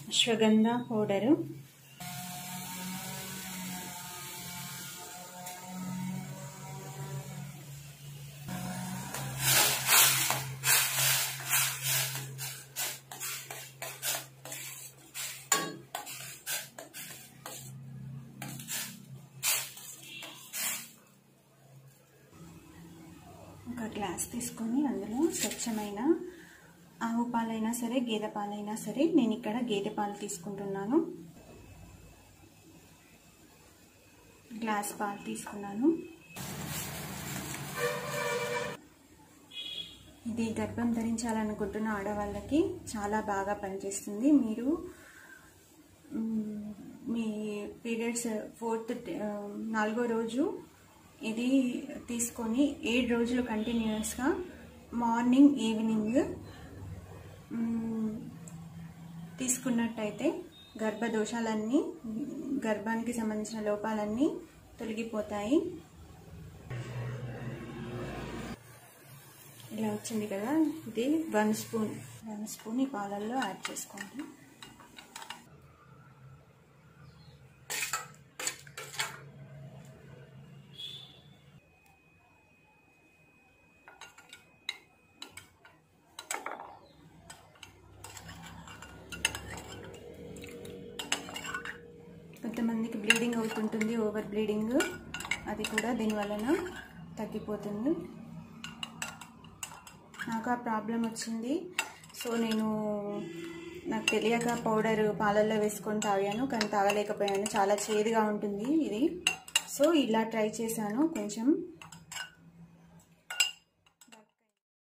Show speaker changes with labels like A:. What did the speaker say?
A: ashwagandha powder ఒక glass తీసుకొని అందులో స్వచ్ఛమైన ఆవు పాలైనా సరే గేదె పాలైనా సరే నేను ఇక్కడ గేదె పాలు తీసుకుంటున్నాను గ్లాస్ పాలు తీసుకున్నాను ఇది గర్భం ధరించాలనుకుంటున్న ఆడవాళ్ళకి చాలా బాగా పనిచేస్తుంది మీరు మ్, మీ పీరియడ్స్ ఫోర్త్ నాలుగో రోజు ఇది తీసుకొని ఏడు రోజులు కంటిన్యూస్గా మార్నింగ్ ఈవినింగ్ మ్, తీసుకున్నట్టయితే గర్భదోషాలన్నీ గర్భానికి సంబంధించిన లోపాలన్నీ తొలగిపోతాయి ఇలా వచ్చింది కదా ఇది వన్ స్పూన్ వన్ స్పూన్ ఈ పాలల్లో యాడ్ చేసుకోండి కొంతమందికి బ్లీడింగ్ అవుతుంటుంది ఓవర్ బ్లీడింగ్ అది కూడా దీని వలన తగ్గిపోతుంది నాకు ఆ ప్రాబ్లం వచ్చింది సో నేను నాకు తెలియక పౌడర్ పాలల్లో వేసుకొని తాగాను కానీ తాగలేకపోయాను చాలా చేదుగా ఉంటుంది ఇది సో ఇలా ట్రై చేశాను కొంచెం